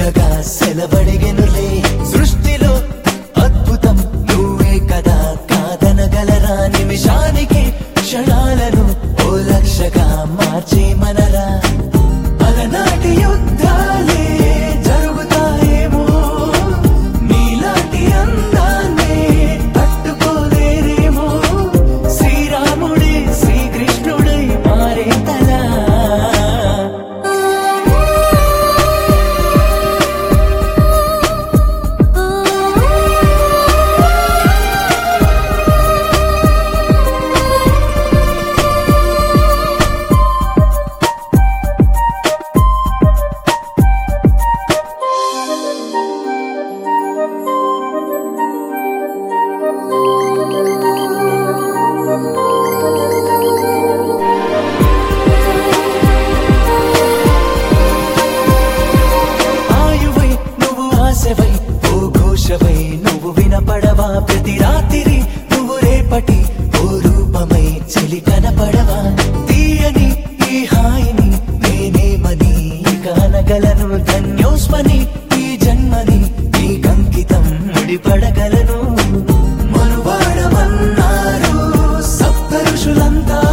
చక్కగా సెలవడిగెనులే సృష్టిలో అద్భుతం నువ్వే కదా కాదనగలరా నిమిషానికి క్షణాలను ఓ లక్షగా మార్చే మనరా అలనాటి యుద్ధాలే జరుగుతాయేమో నీలాంటి అందాన్నే తట్టుకోలేరేమో శ్రీరాముడే శ్రీకృష్ణుడై మారే తలా ఆయువై నువ్వు ఆశవై ఓ ఘోషవై నువ్వు వినపడవా ప్రతి రాత్రి నువ్వు రేపటి ఓ రూపమై చెలి కనపడవా తీయని ఈ హాయిని నేనేమని కానగలను ధన్యోస్మని ఈ జన్మని ఈ కంకితం ముడిపడగలను మనువాడమన్నారు సప్త ఋషులంతా